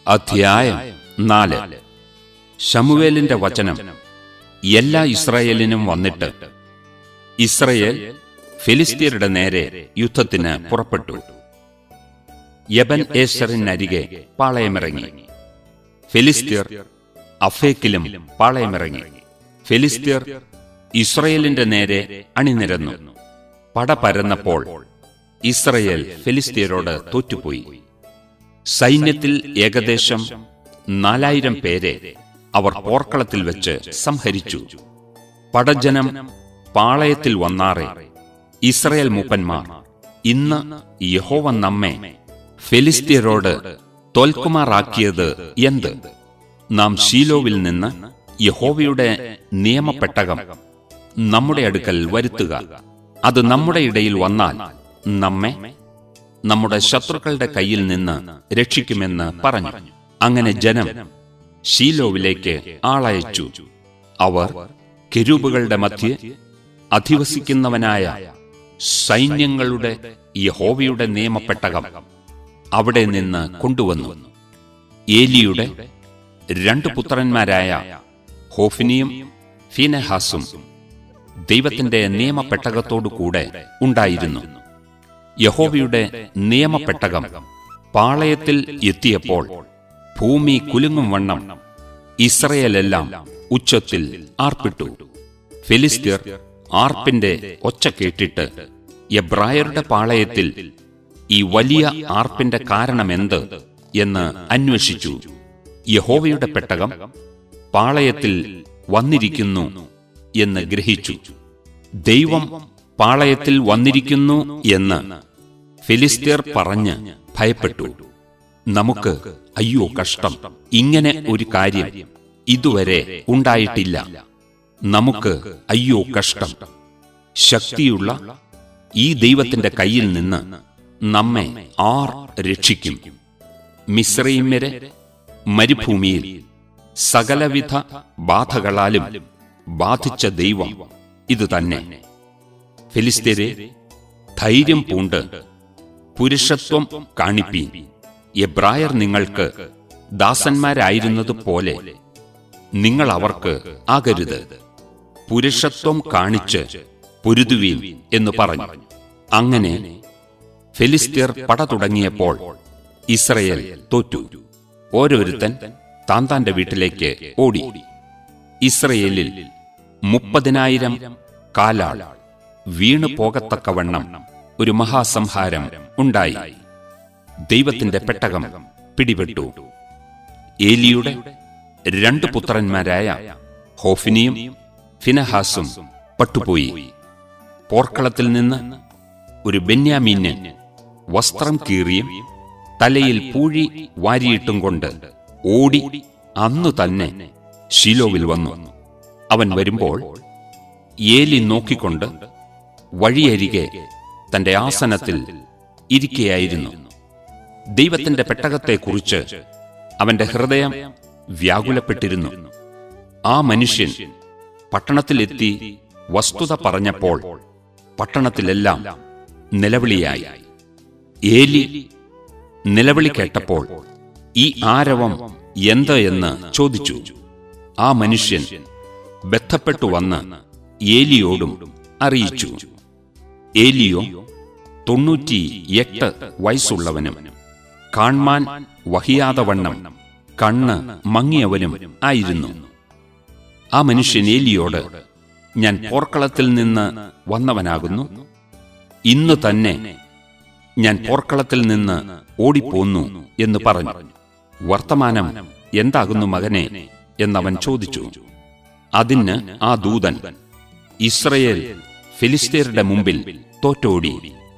അധ്യായം നാല് ശമുവേലിന്റെ വചനം എല്ലാ ഇസ്രായേലിനും വന്നിട്ട് ഇസ്രയേൽ ഫിലിസ്തീനരുടെ നേരെ യുദ്ധത്തിന് പുറപ്പെട്ടു യബൻ ഏശ്വറിനരികെ പാളയമിറങ്ങി ഫിലിസ്തീർ അഫേക്കിലും പാളയമിറങ്ങി ഫിലിസ്തീർ ഇസ്രയേലിന്റെ നേരെ അണിനിരന്നു പട പരന്നപ്പോൾ ഇസ്രയേൽ ഫിലിസ്തീനോട് തോറ്റുപോയി സൈന്യത്തിൽ ഏകദേശം നാലായിരം പേരെ അവർ പോർക്കളത്തിൽ വെച്ച് സംഹരിച്ചു പടജനം പാളയത്തിൽ വന്നാറെ ഇസ്രയേൽ മൂപ്പന്മാർ ഇന്ന് യഹോവ നമ്മെ ഫെലിസ്തീനോട് തോൽക്കുമാറാക്കിയത് എന്ത് നാം ഷീലോവിൽ നിന്ന് യഹോവയുടെ നിയമപ്പെട്ടകം നമ്മുടെ അടുക്കൽ വരുത്തുക അത് നമ്മുടെ ഇടയിൽ വന്നാൽ നമ്മെ നമ്മുടെ ശത്രുക്കളുടെ കയ്യിൽ നിന്ന് രക്ഷിക്കുമെന്ന് പറഞ്ഞു അങ്ങനെ ജനം ഷീലോവിലേക്ക് ആളയച്ചു അവർ കെരൂബുകളുടെ മധ്യ അധിവസിക്കുന്നവനായ സൈന്യങ്ങളുടെ യഹോവയുടെ നിയമപ്പെട്ടകം അവിടെ നിന്ന് കൊണ്ടുവന്നു ഏലിയുടെ രണ്ടു പുത്രന്മാരായ ഹോഫിനിയും ഫീനഹാസും ദൈവത്തിന്റെ നിയമപ്പെട്ടകത്തോടു കൂടെ ഉണ്ടായിരുന്നു യഹോവയുടെ നിയമപ്പെട്ടകം പാളയത്തിൽ എത്തിയപ്പോൾ ഭൂമി കുലുങ്ങും വണ്ണം ഇസ്രയേലെല്ലാം ഉച്ചത്തിൽ ആർപ്പിട്ടു ഫിലിസ്തീർ ആർപ്പിന്റെ ഒച്ച കേട്ടിട്ട് എബ്രായരുടെ പാളയത്തിൽ ഈ വലിയ ആർപ്പിന്റെ കാരണമെന്ത് എന്ന് അന്വേഷിച്ചു യഹോവയുടെ പെട്ടകം പാളയത്തിൽ വന്നിരിക്കുന്നു എന്ന് ഗ്രഹിച്ചു ദൈവം പാളയത്തിൽ വന്നിരിക്കുന്നു എന്ന് ഫിലിസ്തീർ പറഞ്ഞ് ഭയപ്പെട്ടു നമുക്ക് അയ്യോ കഷ്ടം ഇങ്ങനെ ഒരു കാര്യം ഇതുവരെ ഉണ്ടായിട്ടില്ല നമുക്ക് അയ്യോ കഷ്ടം ശക്തിയുള്ള ഈ ദൈവത്തിന്റെ കയ്യിൽ നിന്ന് നമ്മെ ആർ രക്ഷിക്കും മിശ്രയിമ്യരെ മരുഭൂമിയിൽ സകലവിധ ബാധകളാലും ബാധിച്ച ദൈവം ഇത് തന്നെ ഫിലിസ്തീരെ ധൈര്യം പൂണ്ട് പുരുഷത്വം കാണിപ്പീൻ എബ്രായർ നിങ്ങൾക്ക് ദാസന്മാരായിരുന്നതുപോലെ നിങ്ങൾ അവർക്ക് ആകരുത് പുരുഷത്വം കാണിച്ച് പൊരുതുവീൻ എന്ന് പറഞ്ഞു അങ്ങനെ ഫിലിസ്തീർ പട തുടങ്ങിയപ്പോൾ ഇസ്രയേൽ തോറ്റു ഓരോരുത്തൻ താൻ താന്റെ വീട്ടിലേക്ക് ഓടി ഇസ്രയേലിൽ മുപ്പതിനായിരം കാലാൾ വീണു പോകത്തക്കവണ്ണം ഒരു മഹാസംഹാരം ഉണ്ടായി ദൈവത്തിന്റെ പെട്ടകം പിടിപെട്ടു ഏലിയുടെ രണ്ടു പുത്രന്മാരായ ഹോഫിനിയും ഫിനഹാസും പട്ടുപോയി പോർക്കളത്തിൽ നിന്ന് ഒരു ബെന്യാമീന് വസ്ത്രം കീറിയും തലയിൽ പൂഴി വാരിയിട്ടും കൊണ്ട് ഓടി അന്നു തന്നെ ഷീലോവിൽ വന്നു അവൻ വരുമ്പോൾ ഏലി നോക്കിക്കൊണ്ട് വഴിയരികെ തന്റെ ആസനത്തിൽ ഇരിക്കുകയായിരുന്നു ദൈവത്തിന്റെ പെട്ടകത്തെക്കുറിച്ച് അവന്റെ ഹൃദയം വ്യാകുലപ്പെട്ടിരുന്നു ആ മനുഷ്യൻ പട്ടണത്തിലെത്തി വസ്തുത പറഞ്ഞപ്പോൾ പട്ടണത്തിലെല്ലാം നിലവിളിയായി ഏലി നിലവിളി കേട്ടപ്പോൾ ഈ ആരവം എന്ത് എന്ന് ചോദിച്ചു ആ മനുഷ്യൻ ബന്ധപ്പെട്ടു വന്ന് ഏലിയോടും അറിയിച്ചു ഏലിയോ തൊണ്ണൂറ്റി എട്ട് വയസ്സുള്ളവനും കാൺമാൻ വഹിയാതെ വണ്ണം കണ്ണ് മങ്ങിയവനും ആയിരുന്നു ആ മനുഷ്യൻ ഏലിയോട് ഞാൻ പോർക്കളത്തിൽ നിന്ന് വന്നവനാകുന്നു ഇന്ന് തന്നെ ഞാൻ പോർക്കളത്തിൽ നിന്ന് ഓടിപ്പോന്നു എന്ന് പറഞ്ഞു വർത്തമാനം എന്താകുന്നു മകനെ എന്നവൻ ചോദിച്ചു അതിന് ആ ദൂതൻ ഇസ്രയേൽ ഫിലിസ്തീനരുടെ മുമ്പിൽ തോറ്റോടി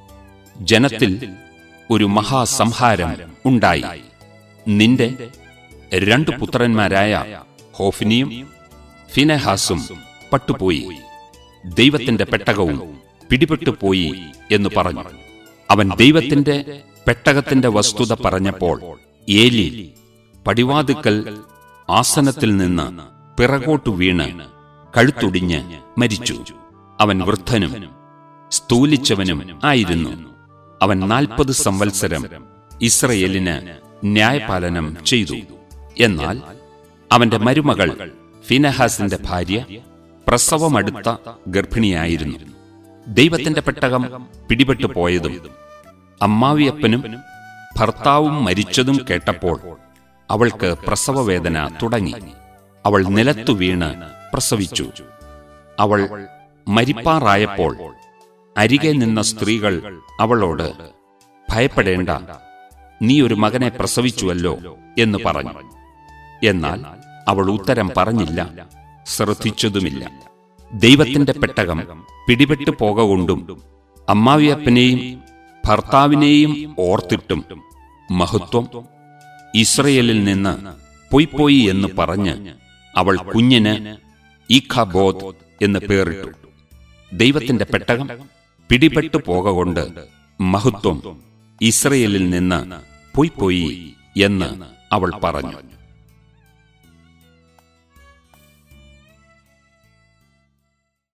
ജനത്തിൽ ഒരു മഹാസംഹാരം ഉണ്ടായി നിന്റെ രണ്ടു പുത്രന്മാരായ ഹോഫിനിയും ഫിനഹാസും പട്ടുപോയി ദൈവത്തിന്റെ പെട്ടകവും പിടിപെട്ടുപോയി എന്ന് പറഞ്ഞു അവൻ ദൈവത്തിന്റെ പെട്ടകത്തിന്റെ വസ്തുത പറഞ്ഞപ്പോൾ ഏലി പടിവാതുക്കൽ ആസനത്തിൽ നിന്ന് പിറകോട്ടു വീണ് കഴുത്തൊടിഞ്ഞ് മരിച്ചു അവൻ വൃദ്ധനും സ്ഥൂലിച്ചവനും ആയിരുന്നു അവൻ നാൽപ്പത് സംവത്സരം ഇസ്രയേലിന് ന്യായപാലനം ചെയ്തു എന്നാൽ അവന്റെ മരുമകൾ ഫിനഹാസിന്റെ ഭാര്യ പ്രസവമടുത്ത ഗർഭിണിയായിരുന്നു ദൈവത്തിന്റെ പെട്ടകം പിടിപെട്ടു പോയതും അമ്മാവിയപ്പനും ഭർത്താവും മരിച്ചതും കേട്ടപ്പോൾ അവൾക്ക് പ്രസവവേദന തുടങ്ങി അവൾ നിലത്തു വീണ് പ്രസവിച്ചു അവൾ മരിപ്പാറായപ്പോൾ അരികെ നിന്ന സ്ത്രീകൾ അവളോട് ഭയപ്പെടേണ്ട നീ ഒരു മകനെ പ്രസവിച്ചുവല്ലോ എന്ന് പറഞ്ഞു എന്നാൽ അവൾ ഉത്തരം പറഞ്ഞില്ല ശ്രദ്ധിച്ചതുമില്ല ദൈവത്തിന്റെ പെട്ടകം പിടിപെട്ടു പോകൊണ്ടും അമ്മാവിയപ്പനെയും ഭർത്താവിനെയും ഓർത്തിട്ടും മഹത്വം ഇസ്രയേലിൽ നിന്ന് പൊയ്പോയി എന്ന് പറഞ്ഞ് അവൾ കുഞ്ഞിന് ഈഖബോധ് എന്ന് പേറിട്ടു ദൈവത്തിന്റെ പെട്ടകം പിടിപെട്ടു പോകൊണ്ട് മഹത്വം ഇസ്രയേലിൽ നിന്ന് പൊയ്പോയി എന്ന് അവൾ പറഞ്ഞു